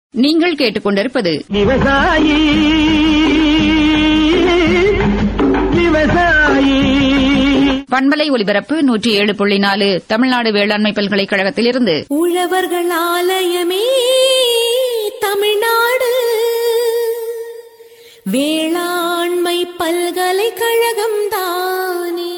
நீங்கள் கேட்டுக்கொண்டிருப்பது விவசாயி விவசாயி பண்பலை ஒலிபரப்பு நூற்றி ஏழு புள்ளி நாலு தமிழ்நாடு வேளாண்மை பல்கலைக்கழகத்திலிருந்து உழவர்கள் ஆலயமே தமிழ்நாடு வேளாண்மை பல்கலைக்கழகம் தானே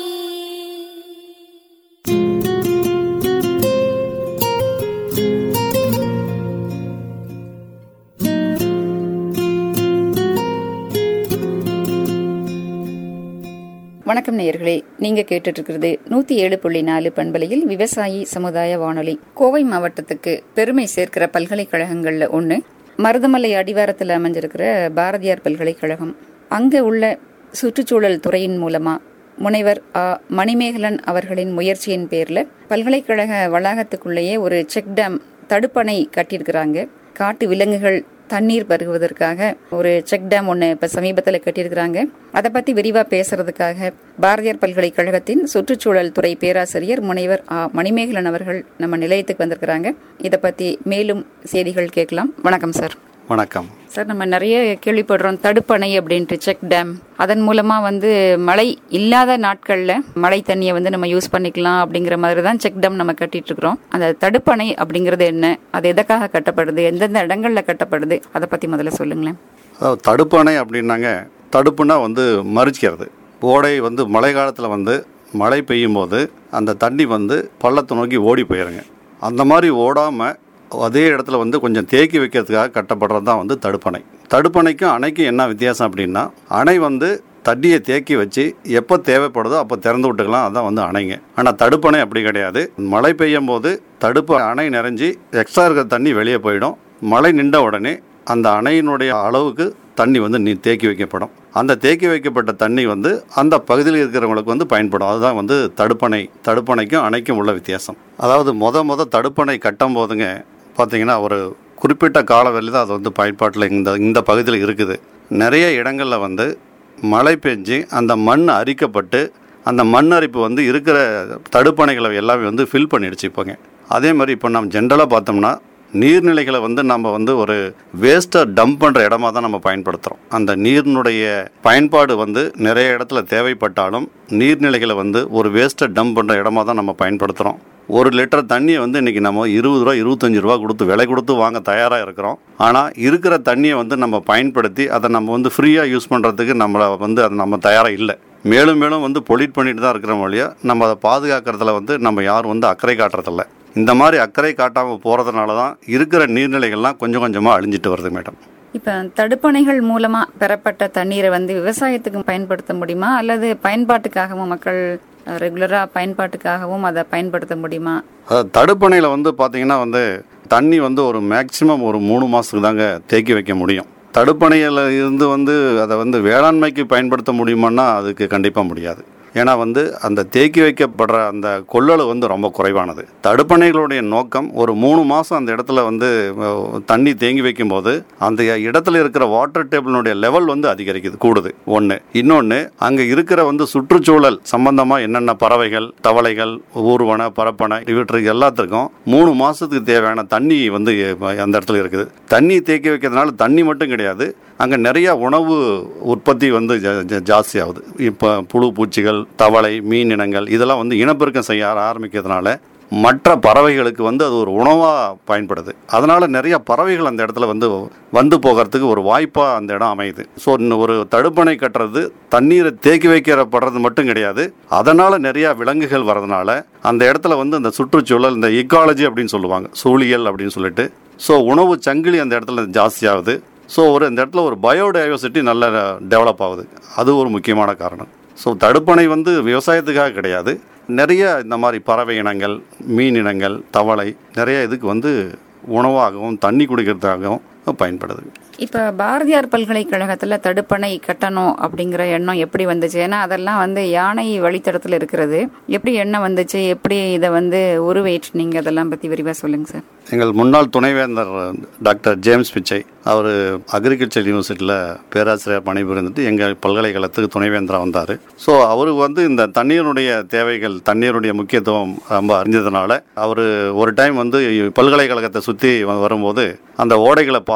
வணக்கம் நேயர்களே நீங்க கேட்டுட்டு இருக்கிறது நூத்தி ஏழு புள்ளி நாலு பண்பலையில் விவசாயி சமுதாய வானொலி கோவை மாவட்டத்துக்கு பெருமை சேர்க்கிற பல்கலைக்கழகங்கள்ல ஒண்ணு மருதமலை அடிவாரத்தில் அமைஞ்சிருக்கிற பாரதியார் பல்கலைக்கழகம் அங்க உள்ள சுற்றுச்சூழல் துறையின் மூலமா முனைவர் ஆ மணிமேகலன் அவர்களின் முயற்சியின் பேர்ல பல்கலைக்கழக வளாகத்துக்குள்ளேயே ஒரு செக் டேம் தடுப்பணை கட்டியிருக்கிறாங்க காட்டு விலங்குகள் தண்ணீர் பருகுவதற்காக ஒரு செக் டேம் ஒன்று இப்போ சமீபத்தில் கட்டியிருக்கிறாங்க அதை பற்றி விரிவாக பேசுறதுக்காக பாரதியார் பல்கலைக்கழகத்தின் சுற்றுச்சூழல் துறை பேராசிரியர் முனைவர் ஆ மணிமேகலன் அவர்கள் நம்ம நிலையத்துக்கு வந்திருக்கிறாங்க இதை பற்றி மேலும் செய்திகள் கேட்கலாம் வணக்கம் சார் வணக்கம் சார் நம்ம நிறைய கேள்விப்படுறோம் தடுப்பணை அப்படின்ட்டு செக் டேம் அதன் மூலமா வந்து மழை இல்லாத நாட்கள்ல மழை தண்ணியை வந்து நம்ம யூஸ் பண்ணிக்கலாம் அப்படிங்கிற மாதிரி தான் செக் டேம் நம்ம கட்டிட்டு இருக்கிறோம் அந்த தடுப்பணை அப்படிங்கிறது என்ன அது எதுக்காக கட்டப்படுது எந்தெந்த இடங்கள்ல கட்டப்படுது அதை பத்தி முதல்ல சொல்லுங்களேன் அதாவது தடுப்பணை அப்படின்னாங்க தடுப்புனா வந்து மறிச்சிக்கிறது ஓடை வந்து மழை காலத்தில் வந்து மழை பெய்யும் போது அந்த தண்ணி வந்து பள்ளத்தை நோக்கி ஓடி போயிருங்க அந்த மாதிரி ஓடாமல் அதே இடத்துல வந்து கொஞ்சம் தேக்கி வைக்கிறதுக்காக கட்டப்படுறது தான் வந்து தடுப்பணை தடுப்பணைக்கும் அணைக்கும் என்ன வித்தியாசம் அப்படின்னா அணை வந்து தண்ணியை தேக்கி வச்சு எப்போ தேவைப்படுதோ அப்போ திறந்து விட்டுக்கலாம் அதான் வந்து அணைங்க ஆனால் தடுப்பணை அப்படி கிடையாது மழை பெய்யும் போது தடுப்பு அணை நிறைஞ்சி எக்ஸ்ட்ரா இருக்கிற தண்ணி வெளியே போயிடும் மழை நின்ற உடனே அந்த அணையினுடைய அளவுக்கு தண்ணி வந்து நீ தேக்கி வைக்கப்படும் அந்த தேக்கி வைக்கப்பட்ட தண்ணி வந்து அந்த பகுதியில் இருக்கிறவங்களுக்கு வந்து பயன்படும் அதுதான் வந்து தடுப்பணை தடுப்பணைக்கும் அணைக்கும் உள்ள வித்தியாசம் அதாவது முத முத தடுப்பணை கட்டும் போதுங்க பார்த்தீங்கன்னா ஒரு குறிப்பிட்ட காலவெளி தான் அது வந்து பயன்பாட்டில் இந்த இந்த பகுதியில் இருக்குது நிறைய இடங்களில் வந்து மழை பெஞ்சு அந்த மண் அரிக்கப்பட்டு அந்த மண் அரிப்பு வந்து இருக்கிற தடுப்பணைகளை எல்லாமே வந்து ஃபில் பண்ணிடுச்சு இப்போங்க அதே மாதிரி இப்போ நம்ம ஜென்ரலாக பார்த்தோம்னா நீர்நிலைகளை வந்து நம்ம வந்து ஒரு வேஸ்ட்டை டம்ப் பண்ணுற இடமா தான் நம்ம பயன்படுத்துகிறோம் அந்த நீரினுடைய பயன்பாடு வந்து நிறைய இடத்துல தேவைப்பட்டாலும் நீர்நிலைகளை வந்து ஒரு வேஸ்ட்டை டம்ப் பண்ணுற இடமா தான் நம்ம பயன்படுத்துகிறோம் ஒரு லிட்டர் தண்ணியை வந்து இன்றைக்கி நம்ம இருபது ரூபா இருபத்தஞ்சி ரூபா கொடுத்து விலை கொடுத்து வாங்க தயாராக இருக்கிறோம் ஆனால் இருக்கிற தண்ணியை வந்து நம்ம பயன்படுத்தி அதை நம்ம வந்து ஃப்ரீயாக யூஸ் பண்ணுறதுக்கு நம்மளை வந்து அது நம்ம தயாராக இல்லை மேலும் மேலும் வந்து பொலிட் பண்ணிட்டு தான் இருக்கிற வழியா நம்ம அதை பாதுகாக்கிறதுல வந்து நம்ம யாரும் வந்து அக்கறை காட்டுறதில்ல இந்த மாதிரி அக்கறை காட்டாமல் போகிறதுனால தான் இருக்கிற நீர்நிலைகள்லாம் கொஞ்சம் கொஞ்சமாக அழிஞ்சிட்டு வருது மேடம் இப்ப தடுப்பணைகள் மூலமா பெறப்பட்ட தண்ணீரை வந்து விவசாயத்துக்கு பயன்படுத்த முடியுமா அல்லது பயன்பாட்டுக்காகவும் மக்கள் ரெகுலரா பயன்பாட்டுக்காகவும் அதை பயன்படுத்த முடியுமா அதாவது தடுப்பணையில் வந்து பார்த்தீங்கன்னா வந்து தண்ணி வந்து ஒரு மேக்சிமம் ஒரு மூணு மாதத்துக்கு தாங்க தேக்கி வைக்க முடியும் தடுப்பணையில் இருந்து வந்து அதை வந்து வேளாண்மைக்கு பயன்படுத்த முடியுமான்னா அதுக்கு கண்டிப்பாக முடியாது ஏன்னா வந்து அந்த தேக்கி வைக்கப்படுற அந்த கொள்ளளவு வந்து ரொம்ப குறைவானது தடுப்பணைகளுடைய நோக்கம் ஒரு மூணு மாதம் அந்த இடத்துல வந்து அஹ், தண்ணி தேங்கி வைக்கும்போது அந்த இடத்துல இருக்கிற வாட்டர் டேபிளினுடைய லெவல் வந்து அதிகரிக்குது கூடுது ஒன்று இன்னொன்று அங்கே இருக்கிற வந்து சுற்றுச்சூழல் சம்பந்தமாக என்னென்ன பறவைகள் தவளைகள் ஊர்வன பரப்பனை இவற்றுக்கு எல்லாத்துக்கும் மூணு மாதத்துக்கு தேவையான தண்ணி வந்து அஹ், அந்த இடத்துல இருக்குது தண்ணி தேக்கி வைக்கிறதுனால தண்ணி மட்டும் கிடையாது அங்கே நிறைய உணவு உற்பத்தி வந்து ஜா- ஜா- ஜாஸ்தி ஆகுது இப்போ புழு பூச்சிகள் தவளை மீன் இனங்கள் இதெல்லாம் வந்து இனப்பெருக்கம் செய்ய ஆர- ஆரம்பிக்கிறதுனால மற்ற பறவைகளுக்கு வந்து அது ஒரு உணவாக பயன்படுது அதனால் நிறைய பறவைகள் அந்த இடத்துல வந்து வந்து போகிறதுக்கு ஒரு வாய்ப்பாக அந்த இடம் அமையுது ஸோ ஒரு தடுப்பணை கட்டுறது தண்ணீரை தேக்கி வைக்கிறப்படுறது மட்டும் கிடையாது அதனால் நிறைய விலங்குகள் வரதுனால அந்த இடத்துல வந்து அந்த சுற்றுச்சூழல் இந்த இக்காலஜி அப்படின்னு சொல்லுவாங்க சூழியல் அப்படின்னு சொல்லிட்டு ஸோ உணவு சங்கிலி அந்த இடத்துல ஜாஸ்தி ஆகுது ஸோ ஒரு இந்த இடத்துல ஒரு பயோடைவர்சிட்டி நல்ல டெவலப் ஆகுது அது ஒரு முக்கியமான காரணம் ஸோ தடுப்பணை வந்து விவசாயத்துக்காக கிடையாது நிறைய இந்த மாதிரி பறவை இனங்கள் மீன் இனங்கள் தவளை நிறைய இதுக்கு வந்து உணவாகவும் தண்ணி குடிக்கிறதுக்காகவும் பயன்படுது இப்ப பாரதியார் பல்கலைக்கழகத்துல தடுப்பணை கட்டணும் அப்படிங்கிற எண்ணம் எப்படி வந்துச்சு ஏன்னா அதெல்லாம் வந்து யானை வழித்தடத்துல இருக்கிறது எப்படி எண்ணம் வந்துச்சு எப்படி இதை வந்து உருவேற்றினீங்க அதெல்லாம் பத்தி விரிவா சொல்லுங்க சார் எங்கள் முன்னாள் துணைவேந்தர் டாக்டர் ஜேம்ஸ் பிச்சை அவர் அக்ரிகல்ச்சர் யூனிவர்சிட்டியில் பேராசிரியர் பணிபுரிந்துட்டு எங்கள் பல்கலைக்கழகத்துக்கு துணைவேந்தராக வந்தார் ஸோ அவருக்கு வந்து இந்த தண்ணீருடைய தேவைகள் தண்ணீருடைய முக்கியத்துவம் ரொம்ப அறிஞ்சதுனால அவர் ஒரு டைம் வந்து பல்கலைக்கழகத்தை சுற்றி வரும்போது அந்த ஓடைகளை பார்த்து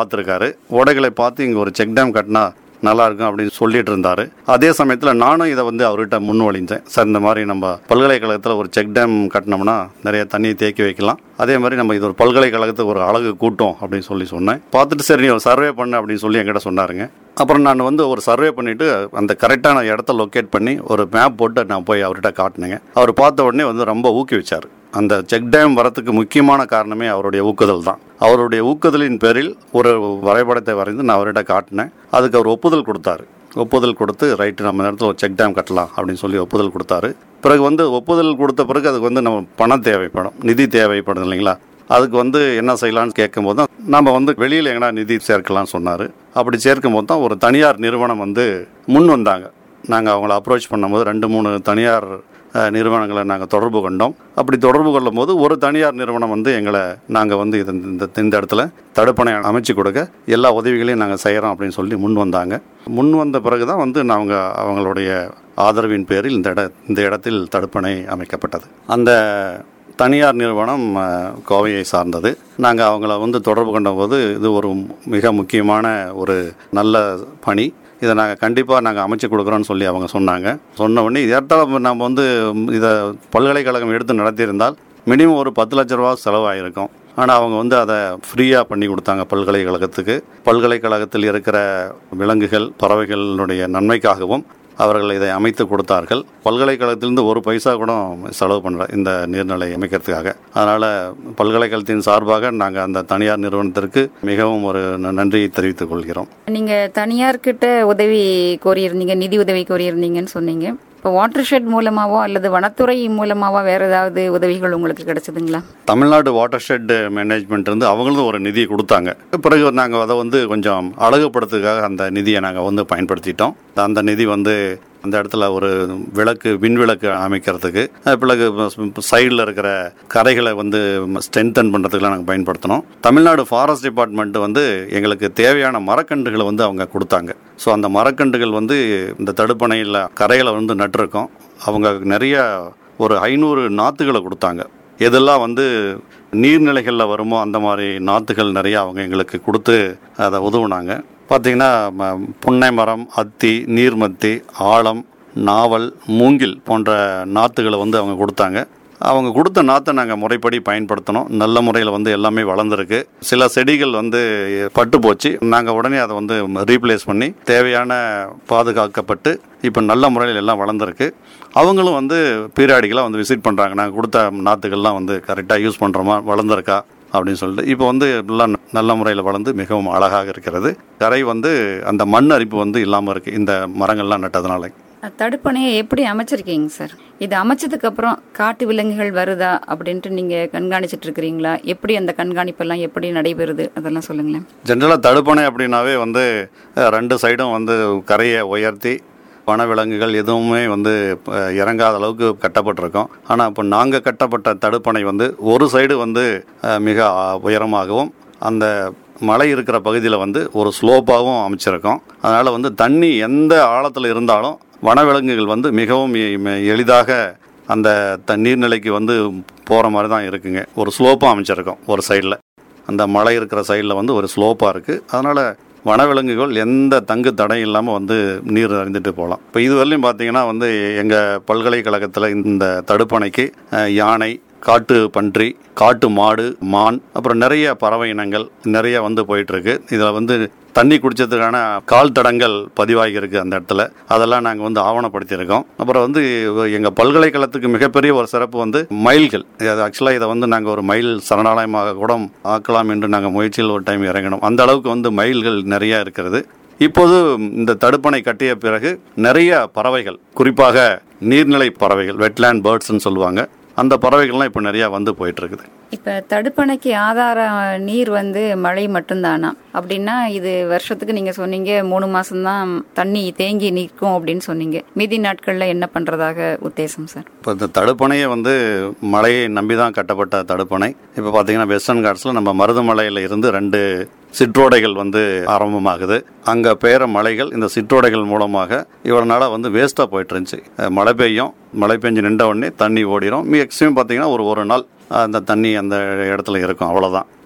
பார்த்துருக்காரு ஓடைகளை பார்த்து இங்கே ஒரு செக் டேம் கட்டினா நல்லா இருக்கும் அப்படின்னு சொல்லிட்டு இருந்தாரு அதே சமயத்தில் நானும் இதை வந்து அவர்கிட்ட முன்வழிஞ்சேன் சார் இந்த மாதிரி நம்ம பல்கலைக்கழகத்தில் ஒரு செக் டேம் கட்டினோம்னா நிறைய தண்ணியை தேக்கி வைக்கலாம் அதே மாதிரி நம்ம இது ஒரு பல்கலைக்கழகத்துக்கு ஒரு அழகு கூட்டம் அப்படின்னு சொல்லி சொன்னேன் பார்த்துட்டு சரி நீ ஒரு சர்வே பண்ணு அப்படின்னு சொல்லி என்கிட்ட சொன்னாருங்க அப்புறம் நான் வந்து ஒரு சர்வே பண்ணிவிட்டு அந்த கரெக்டான இடத்த லொக்கேட் பண்ணி ஒரு மேப் போட்டு நான் போய் அவர்கிட்ட காட்டினேங்க அவர் பார்த்த உடனே வந்து ரொம்ப ஊக்குவிச்சார் அந்த செக் டேம் வரத்துக்கு முக்கியமான காரணமே அவருடைய ஊக்குதல் தான் அவருடைய ஊக்குதலின் பேரில் ஒரு வரைபடத்தை வரைந்து நான் அவர்கிட்ட காட்டினேன் அதுக்கு அவர் ஒப்புதல் கொடுத்தாரு ஒப்புதல் கொடுத்து ரைட்டு நம்ம நேரத்தில் ஒரு செக் டேம் கட்டலாம் அப்படின்னு சொல்லி ஒப்புதல் கொடுத்தாரு பிறகு வந்து ஒப்புதல் கொடுத்த பிறகு அதுக்கு வந்து நம்ம பணம் தேவைப்படும் நிதி தேவைப்படும் இல்லைங்களா அதுக்கு வந்து என்ன செய்யலாம்னு கேட்கும்போது தான் நம்ம வந்து வெளியில் எங்கன்னா நிதி சேர்க்கலாம்னு சொன்னார் அப்படி சேர்க்கும் போது தான் ஒரு தனியார் நிறுவனம் வந்து முன் வந்தாங்க நாங்கள் அவங்கள அப்ரோச் பண்ணும்போது ரெண்டு மூணு தனியார் அஹ், நிறுவனங்களை நாங்கள் தொடர்பு கொண்டோம் அப்படி தொடர்பு கொள்ளும் போது ஒரு தனியார் நிறுவனம் வந்து எங்களை நாங்கள் வந்து இது இந்த இந்த இடத்துல தடுப்பணை அமைச்சு கொடுக்க எல்லா உதவிகளையும் நாங்கள் செய்கிறோம் அப்படின்னு சொல்லி முன் வந்தாங்க முன் வந்த பிறகு தான் வந்து நாங்கள் அவங்களுடைய ஆதரவின் பேரில் இந்த இட இந்த இடத்தில் தடுப்பணை அமைக்கப்பட்டது அந்த தனியார் நிறுவனம் அஹ், கோவையை சார்ந்தது நாங்கள் அவங்கள வந்து தொடர்பு கொண்டபோது இது ஒரு மிக முக்கியமான ஒரு நல்ல பணி இதை நாங்கள் கண்டிப்பாக நாங்கள் அமைச்சு கொடுக்குறோன்னு சொல்லி அவங்க சொன்னாங்க சொன்ன உடனே ஏற்றால நம்ம வந்து இதை பல்கலைக்கழகம் எடுத்து நடத்தியிருந்தால் மினிமம் ஒரு பத்து லட்ச ரூபா செலவாயிருக்கும் ஆனால் அவங்க வந்து அதை ஃப்ரீயாக பண்ணி கொடுத்தாங்க பல்கலைக்கழகத்துக்கு பல்கலைக்கழகத்தில் இருக்கிற விலங்குகள் பறவைகளினுடைய நன்மைக்காகவும் அவர்கள் இதை அமைத்து கொடுத்தார்கள் பல்கலைக்கழகத்திலிருந்து ஒரு பைசா கூட செலவு பண்ணுற இந்த நீர்நிலை அமைக்கிறதுக்காக அதனால் பல்கலைக்கழகத்தின் சார்பாக நாங்கள் அந்த தனியார் நிறுவனத்திற்கு மிகவும் ஒரு ந- நன்றியை தெரிவித்துக் கொள்கிறோம் நீங்க தனியார்கிட்ட உதவி கோரியிருந்தீங்க நிதி உதவி கோரியிருந்தீங்கன்னு சொன்னீங்க இப்போ வாட்டர் ஷெட் மூலமாவோ அல்லது வனத்துறை மூலமாவோ வேற ஏதாவது உதவிகள் உங்களுக்கு கிடைச்சதுங்களா தமிழ்நாடு வாட்டர் ஷெட் மேனேஜ்மெண்ட் இருந்து அவங்களும் ஒரு நிதி கொடுத்தாங்க பிறகு நாங்கள் அதை வந்து கொஞ்சம் அழகுபடுத்துறதுக்காக அந்த நிதியை நாங்கள் வந்து பயன்படுத்திட்டோம் அந்த நிதி வந்து அந்த இடத்துல ஒரு விளக்கு மின் விளக்கு அமைக்கிறதுக்கு அஹ் பிறகு சைடில் இருக்கிற கரைகளை வந்து ஸ்ட்ரென்தன் பண்ணுறதுக்குலாம் நாங்கள் பயன்படுத்தினோம் தமிழ்நாடு ஃபாரஸ்ட் டிபார்ட்மெண்ட் வந்து எங்களுக்கு தேவையான மரக்கன்றுகளை வந்து அவங்க கொடுத்தாங்க ஸோ அந்த மரக்கன்றுகள் வந்து இந்த தடுப்பணையில் கரைகளை வந்து நட்டிருக்கோம் அவங்க நிறைய ஒரு ஐநூறு நாற்றுகளை கொடுத்தாங்க எதெல்லாம் வந்து நீர்நிலைகளில் வருமோ அந்த மாதிரி நாற்றுகள் நிறையா அவங்க எங்களுக்கு கொடுத்து அதை உதவுனாங்க பார்த்தீங்கன்னா ம- புன்னை மரம் அத்தி நீர்மத்தி ஆழம் நாவல் மூங்கில் போன்ற நாற்றுகளை வந்து அவங்க கொடுத்தாங்க அவங்க கொடுத்த நாற்றை நாங்கள் முறைப்படி பயன்படுத்தினோம் நல்ல முறையில் வந்து எல்லாமே வளர்ந்துருக்கு சில செடிகள் வந்து பட்டு போச்சு நாங்கள் உடனே அதை வந்து ரீப்ளேஸ் பண்ணி தேவையான பாதுகாக்கப்பட்டு இப்போ நல்ல முறையில் எல்லாம் வளர்ந்துருக்கு அவங்களும் வந்து பீரியாடிக்கலாக வந்து விசிட் பண்ணுறாங்க நாங்கள் கொடுத்த நாற்றுகள்லாம் வந்து கரெக்டாக யூஸ் பண்ணுறோமா வளர்ந்துருக்கா அப்படின்னு சொல்லிட்டு இப்போ வந்து எல்லாம் நல்ல முறையில் வளர்ந்து மிகவும் அழகாக இருக்கிறது கரை வந்து அந்த மண் அரிப்பு வந்து இல்லாமல் இருக்குது இந்த மரங்கள்லாம் நட்டதுனால தடுப்பணையை எப்படி அமைச்சிருக்கீங்க சார் இது அமைச்சதுக்கு அப்புறம் காட்டு விலங்குகள் வருதா அப்படின்ட்டு நீங்க கண்காணிச்சிட்டு இருக்கிறீங்களா எப்படி அந்த கண்காணிப்பெல்லாம் எப்படி நடைபெறுது அதெல்லாம் சொல்லுங்களேன் ஜென்ரலாக தடுப்பணை அப்படின்னாவே வந்து அஹ், ரெண்டு சைடும் வந்து கரையை உயர்த்தி வனவிலங்குகள் எதுவுமே வந்து அஹ், இறங்காத அளவுக்கு கட்டப்பட்டிருக்கோம் ஆனால் இப்போ நாங்கள் கட்டப்பட்ட தடுப்பணை வந்து ஒரு சைடு வந்து அஹ், மிக அஹ், உயரமாகவும் அந்த மலை இருக்கிற பகுதியில் வந்து ஒரு ஸ்லோப்பாகவும் அமைச்சிருக்கோம் அதனால் வந்து தண்ணி எந்த ஆழத்தில் இருந்தாலும் வனவிலங்குகள் வந்து மிகவும் எ- எ- எளிதாக அந்த த நீர்நிலைக்கு வந்து போகிற மாதிரி தான் இருக்குங்க ஒரு ஸ்லோப்பாக அமைச்சிருக்கோம் ஒரு சைடில் அந்த மலை இருக்கிற சைடில் வந்து ஒரு ஸ்லோப்பாக இருக்குது அதனால் வனவிலங்குகள் எந்த தங்கு தடை இல்லாமல் வந்து நீர் அறிந்துட்டு போகலாம் இப்போ இதுவரையிலும் பார்த்தீங்கன்னா வந்து எங்கள் பல்கலைக்கழகத்தில் இந்த தடுப்பணைக்கு அஹ், யானை காட்டு பன்றி காட்டு மாடு மான் அப்புறம் நிறைய பறவை இனங்கள் நிறைய வந்து போயிட்டுருக்கு இதில் வந்து தண்ணி குடிச்சதுக்கான கால் தடங்கள் பதிவாகி இருக்கு அந்த இடத்துல அதெல்லாம் நாங்கள் வந்து ஆவணப்படுத்தியிருக்கோம் அப்புறம் வந்து எங்கள் பல்கலைக்கழகத்துக்கு மிகப்பெரிய ஒரு சிறப்பு வந்து மயில்கள் அது ஆக்சுவலாக இதை வந்து நாங்கள் ஒரு மயில் சரணாலயமாக கூட ஆக்கலாம் என்று நாங்கள் முயற்சியில் ஒரு டைம் இறங்கினோம் அந்த அளவுக்கு வந்து மயில்கள் நிறைய இருக்கிறது இப்போது இந்த தடுப்பணை கட்டிய பிறகு நிறைய பறவைகள் குறிப்பாக நீர்நிலை பறவைகள் வெட்லேண்ட் பேர்ட்ஸ்னு சொல்லுவாங்க அந்த பறவைகள்லாம் இப்போ நிறையா வந்து போயிட்டு இருக்குது இப்ப தடுப்பணைக்கு ஆதார நீர் வந்து மழை மட்டும்தானா அப்படின்னா இது வருஷத்துக்கு நீங்க சொன்னீங்க மூணு மாசம்தான் தண்ணி தேங்கி நிற்கும் அப்படின்னு சொன்னீங்க மீதி நாட்கள்ல என்ன பண்றதாக உத்தேசம் சார் இப்போ இந்த தடுப்பணையை வந்து மலையை நம்பி தான் கட்டப்பட்ட தடுப்பணை இப்போ பார்த்தீங்கன்னா வெஸ்டர்ன் காட்ஸில் நம்ம மருதமலையில் இருந்து ரெண்டு சிற்றோடைகள் வந்து ஆரம்பமாகுது அங்கே பெய்கிற மலைகள் இந்த சிற்றோடைகள் மூலமாக இவ்வளோ நாளாக வந்து வேஸ்ட்டாக போயிட்டு இருந்துச்சு அஹ் மழை பெய்யும் மழை பெஞ்சு நின்ற உடனே தண்ணி ஓடிடும் மேக்ஸிமம் பார்த்தீங்கன்னா ஒரு ஒரு நாள் அந்த தண்ணி அந்த இடத்துல இருக்கும் அவ்வளோதான்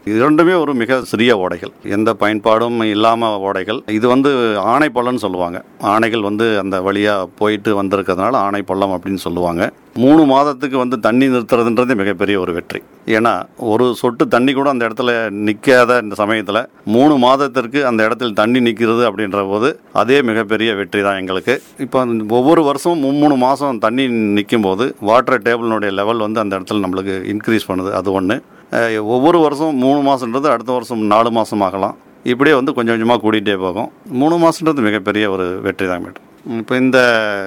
இரண்டுமே ஒரு மிக சிறிய ஓடைகள் எந்த பயன்பாடும் இல்லாம ஓடைகள் இது வந்து ஆணை பள்ளம்னு சொல்லுவாங்க ஆணைகள் வந்து அந்த வழியா போயிட்டு வந்திருக்கிறதுனால ஆணை பள்ளம் அப்படின்னு சொல்லுவாங்க மூணு மாதத்துக்கு வந்து தண்ணி நிறுத்துறதுன்றதே மிகப்பெரிய ஒரு வெற்றி ஏன்னா ஒரு சொட்டு தண்ணி கூட அந்த இடத்துல நிற்காத இந்த சமயத்தில் மூணு மாதத்திற்கு அந்த இடத்துல தண்ணி நிற்கிறது அப்படின்ற போது அதே மிகப்பெரிய வெற்றி தான் எங்களுக்கு இப்போ ஒவ்வொரு வருஷமும் மூணு மாதம் தண்ணி நிற்கும் போது வாட்டர் டேபிளினுடைய லெவல் வந்து அந்த இடத்துல நம்மளுக்கு இன்க்ரீஸ் பண்ணுது அது ஒன்று ஒவ்வொரு வருஷம் மூணு மாதன்றது அடுத்த வருஷம் நாலு மாதம் ஆகலாம் இப்படியே வந்து கொஞ்சம் கொஞ்சமாக கூட்டிகிட்டே போகும் மூணு மாதன்றது மிகப்பெரிய ஒரு வெற்றி தான் மேடம் இப்போ இந்த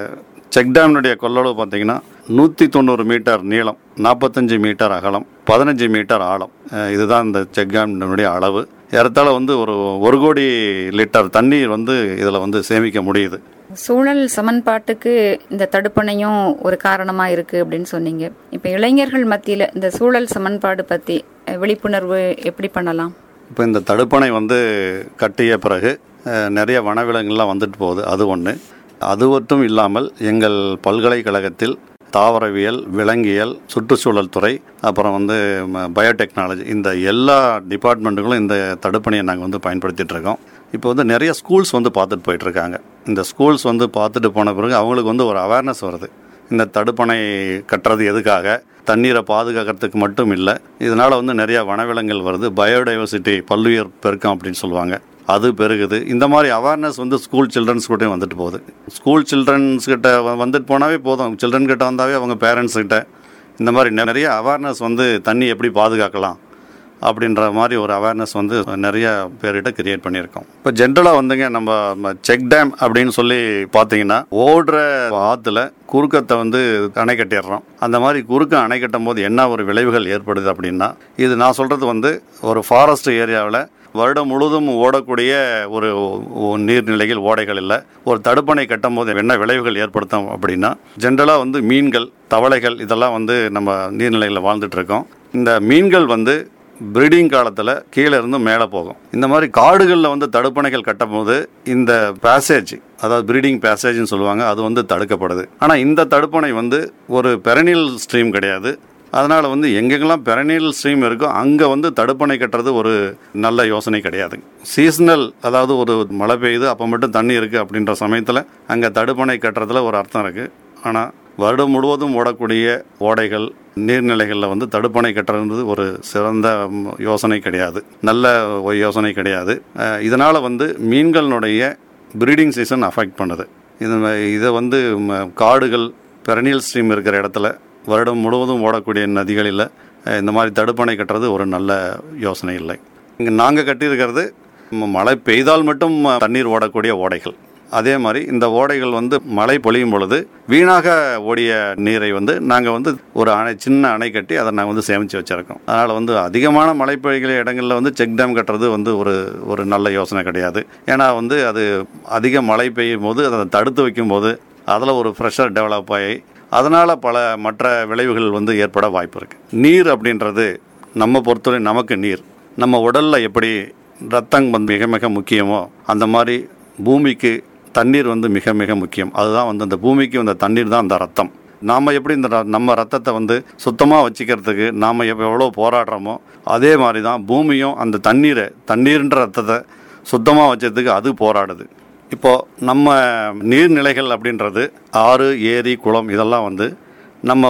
செக் டேம்னுடைய கொள்ளளவு பார்த்தீங்கன்னா நூற்றி தொண்ணூறு மீட்டர் நீளம் நாற்பத்தஞ்சு மீட்டர் அகலம் பதினஞ்சு மீட்டர் ஆழம் அஹ் இதுதான் இந்த செக் டேம்னுடைய அளவு ஏறத்தாழ வந்து ஒரு ஒரு கோடி லிட்டர் தண்ணீர் வந்து இதில் வந்து சேமிக்க முடியுது சூழல் சமன்பாட்டுக்கு இந்த தடுப்பணையும் ஒரு காரணமா இருக்கு அப்படின்னு சொன்னீங்க இப்ப இளைஞர்கள் மத்தியில இந்த சூழல் சமன்பாடு பத்தி அஹ், விழிப்புணர்வு எப்படி பண்ணலாம் இப்போ இந்த தடுப்பணை வந்து கட்டிய பிறகு அஹ், நிறைய வனவிலங்குகள்லாம் வந்துட்டு போகுது அது ஒன்று அது மட்டும் இல்லாமல் எங்கள் பல்கலைக்கழகத்தில் தாவரவியல் விலங்கியல் சுற்றுச்சூழல் துறை அப்புறம் வந்து ம- பயோடெக்னாலஜி இந்த எல்லா டிபார்ட்மெண்ட்டுகளும் இந்த தடுப்பணையை நாங்கள் வந்து பயன்படுத்திட்டு இருக்கோம் இப்போ வந்து நிறைய ஸ்கூல்ஸ் வந்து பார்த்துட்டு போயிட்டு இருக்காங்க இந்த ஸ்கூல்ஸ் வந்து பார்த்துட்டு போன பிறகு அவங்களுக்கு வந்து ஒரு அவேர்னஸ் வருது இந்த தடுப்பணை கட்டுறது எதுக்காக தண்ணீரை பாதுகாக்கிறதுக்கு மட்டும் இல்லை இதனால் வந்து நிறைய வனவிலங்குகள் வருது பயோடைவர்சிட்டி பல்லுயிர் பெருக்கம் அப்படின்னு சொல்லுவாங்க அது பெருகுது இந்த மாதிரி அவேர்னஸ் வந்து ஸ்கூல் சில்ட்ரன்ஸ் கூட வந்துட்டு போகுது ஸ்கூல் சில்ட்ரன்ஸ் கிட்ட வ- வந்துட்டு போனாவே போதும் சில்ட்ரன் கிட்ட வந்தாவே அவங்க பேரண்ட்ஸ் கிட்ட இந்த மாதிரி நிறைய அவேர்னஸ் வந்து தண்ணி எப்படி பாதுகாக்கலாம் அப்படின்ற மாதிரி ஒரு அவேர்னஸ் வந்து நிறைய பேர்கிட்ட கிரியேட் பண்ணியிருக்கோம் இப்போ ஜென்ரலாக வந்துங்க நம்ம செக் டேம் அப்படின்னு சொல்லி பார்த்தீங்கன்னா ஓடுற ஆற்றுல குறுக்கத்தை வந்து அணை கட்டிடுறோம் அந்த மாதிரி குறுக்க அணை கட்டும் போது என்ன ஒரு விளைவுகள் ஏற்படுது அப்படின்னா இது நான் சொல்கிறது வந்து ஒரு ஃபாரஸ்ட் ஏரியாவில் வருடம் முழுவதும் ஓடக்கூடிய ஒரு ஒ- நீர்நிலைகள் ஓடைகள் இல்லை ஒரு தடுப்பணை கட்டும் போது என்ன விளைவுகள் ஏற்படுத்தும் அப்படின்னா ஜென்ரலாக வந்து மீன்கள் தவளைகள் இதெல்லாம் வந்து நம்ம நீர்நிலைகளில் வாழ்ந்துட்டு இருக்கோம் இந்த மீன்கள் வந்து ப்ரீடிங் காலத்தில் கீழே இருந்து மேலே போகும் இந்த மாதிரி காடுகளில் வந்து தடுப்பணைகள் கட்டும்போது இந்த பேசேஜ் அதாவது ப்ரீடிங் பேசேஜ்னு சொல்லுவாங்க அது வந்து தடுக்கப்படுது ஆனால் இந்த தடுப்பணை வந்து ஒரு பெரனியல் ஸ்ட்ரீம் கிடையாது அதனால் வந்து எங்கெங்கெல்லாம் பெரனியல் ஸ்ட்ரீம் இருக்கோ அங்கே வந்து தடுப்பணை கட்டுறது ஒரு நல்ல யோசனை கிடையாது சீசனல் அதாவது ஒரு மழை பெய்யுது அப்போ மட்டும் தண்ணி இருக்குது அப்படின்ற சமயத்தில் அங்கே தடுப்பணை கட்டுறதுல ஒரு அர்த்தம் இருக்குது ஆனால் வருடம் முழுவதும் ஓடக்கூடிய ஓடைகள் நீர்நிலைகளில் வந்து தடுப்பணை கட்டுறது ஒரு சிறந்த ம், யோசனை கிடையாது நல்ல ஒரு யோசனை கிடையாது அஹ், இதனால் வந்து மீன்களினுடைய ப்ரீடிங் சீசன் அஃபெக்ட் பண்ணுது இது இதை வந்து ம, காடுகள் பெரனியல் ஸ்ட்ரீம் இருக்கிற இடத்துல வருடம் முழுவதும் ஓடக்கூடிய நதிகளில் அஹ், இந்த மாதிரி தடுப்பணை கட்டுறது ஒரு நல்ல யோசனை இல்லை இங்கே நாங்கள் கட்டியிருக்கிறது ம- மழை பெய்தால் மட்டும் அஹ், தண்ணீர் ஓடக்கூடிய ஓடைகள் அதே மாதிரி இந்த ஓடைகள் வந்து மழை பொழியும் பொழுது வீணாக ஓடிய நீரை வந்து நாங்கள் வந்து ஒரு அணை சின்ன அணை கட்டி அதை நாங்கள் வந்து சேமித்து வச்சுருக்கோம் அதனால் வந்து அதிகமான மழை பெய்கிற இடங்களில் வந்து செக் டேம் கட்டுறது வந்து ஒரு ஒரு நல்ல யோசனை கிடையாது ஏன்னா வந்து அது அதிக மழை பெய்யும் போது அதை தடுத்து வைக்கும்போது அதில் ஒரு ப்ரெஷர் டெவலப் ஆகி அதனால் பல மற்ற விளைவுகள் வந்து ஏற்பட வாய்ப்பு இருக்குது நீர் அப்படின்றது நம்ம பொறுத்தவரை நமக்கு நீர் நம்ம உடலில் எப்படி ரத்தம் வந்து மிக மிக முக்கியமோ அந்த மாதிரி பூமிக்கு தண்ணீர் வந்து மிக மிக முக்கியம் அதுதான் வந்து அந்த பூமிக்கு அந்த தண்ணீர் தான் அந்த ரத்தம் நாம் எப்படி இந்த ர- நம்ம ரத்தத்தை வந்து சுத்தமாக வச்சுக்கிறதுக்கு நாம் எவ்வளோ போராடுறோமோ அதே மாதிரி தான் பூமியும் அந்த தண்ணீரை தண்ணீர்ன்ற ரத்தத்தை சுத்தமாக வச்சதுக்கு அது போராடுது இப்போது நம்ம நீர்நிலைகள் அப்படின்றது ஆறு ஏரி குளம் இதெல்லாம் வந்து நம்ம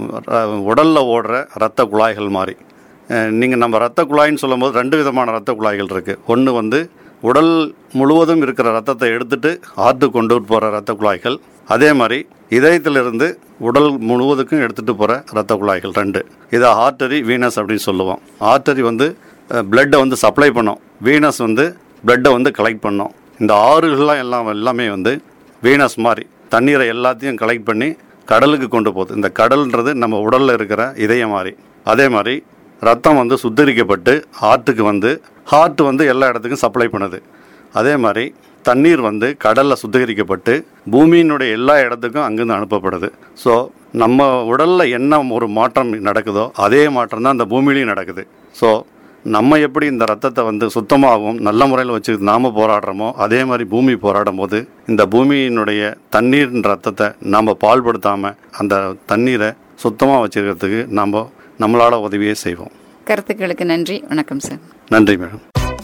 உடலில் ஓடுற இரத்த குழாய்கள் மாதிரி நீங்கள் நம்ம இரத்த குழாய்ன்னு சொல்லும்போது ரெண்டு விதமான இரத்த குழாய்கள் இருக்குது ஒன்று வந்து உடல் முழுவதும் இருக்கிற ரத்தத்தை எடுத்துட்டு ஆற்று கொண்டு போகிற இரத்த குழாய்கள் அதே மாதிரி இதயத்திலிருந்து உடல் முழுவதுக்கும் எடுத்துகிட்டு போகிற இரத்த குழாய்கள் ரெண்டு இதை ஆர்டரி வீனஸ் அப்படின்னு சொல்லுவோம் ஆர்டரி வந்து பிளட்டை வந்து சப்ளை பண்ணும் வீனஸ் வந்து பிளட்டை வந்து கலெக்ட் பண்ணும் இந்த ஆறுகள்லாம் எல்லாம் எல்லாமே வந்து வீனஸ் மாதிரி தண்ணீரை எல்லாத்தையும் கலெக்ட் பண்ணி கடலுக்கு கொண்டு போகுது இந்த கடல்ன்றது நம்ம உடலில் இருக்கிற இதயம் மாதிரி அதே மாதிரி ரத்தம் வந்து சுத்திகரிக்கப்பட்டு ஹார்ட்டுக்கு வந்து ஹார்ட் வந்து எல்லா இடத்துக்கும் சப்ளை பண்ணுது அதே மாதிரி தண்ணீர் வந்து கடலில் சுத்திகரிக்கப்பட்டு பூமியினுடைய எல்லா இடத்துக்கும் அங்கேருந்து அனுப்பப்படுது ஸோ நம்ம உடலில் என்ன ஒரு மாற்றம் நடக்குதோ அதே மாற்றம் தான் அந்த பூமியிலையும் நடக்குது ஸோ நம்ம எப்படி இந்த ரத்தத்தை வந்து சுத்தமாகவும் நல்ல முறையில் வச்சு நாம போராடுறோமோ அதே மாதிரி பூமி போராடும் போது இந்த பூமியினுடைய தண்ணீர் ரத்தத்தை நாம் பால்படுத்தாமல் அந்த தண்ணீரை சுத்தமாக வச்சுக்கிறதுக்கு நாம் நம்மளால் உதவியே செய்வோம் கருத்துக்களுக்கு நன்றி வணக்கம் சார் நன்றி மேடம்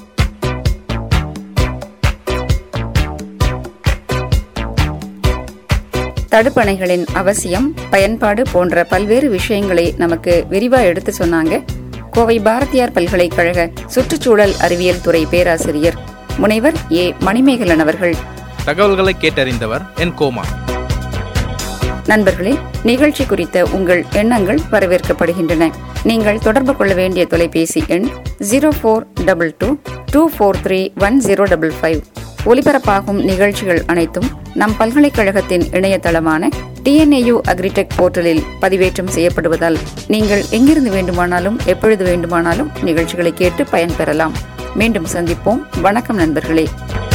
தடுப்பணைகளின் அவசியம் பயன்பாடு போன்ற பல்வேறு விஷயங்களை நமக்கு விரிவா எடுத்து சொன்னாங்க கோவை பாரதியார் பல்கலைக்கழக சுற்றுச்சூழல் அறிவியல் துறை பேராசிரியர் முனைவர் ஏ மணிமேகலன் அவர்கள் தகவல்களை கேட்டறிந்தவர் என் கோமா நண்பர்களே நிகழ்ச்சி குறித்த உங்கள் எண்ணங்கள் வரவேற்கப்படுகின்றன நீங்கள் தொடர்பு கொள்ள வேண்டிய தொலைபேசி எண் zero four double two two four three one zero double five ஒலிபரப்பாகும் நிகழ்ச்சிகள் அனைத்தும் நம் பல்கலைக்கழகத்தின் இணையதளமான டிஎன்ஏயு அக்ரிடெக் போர்ட்டலில் பதிவேற்றம் செய்யப்படுவதால் நீங்கள் எங்கிருந்து வேண்டுமானாலும் எப்பொழுது வேண்டுமானாலும் நிகழ்ச்சிகளை கேட்டு பயன்பெறலாம் மீண்டும் சந்திப்போம் வணக்கம் நண்பர்களே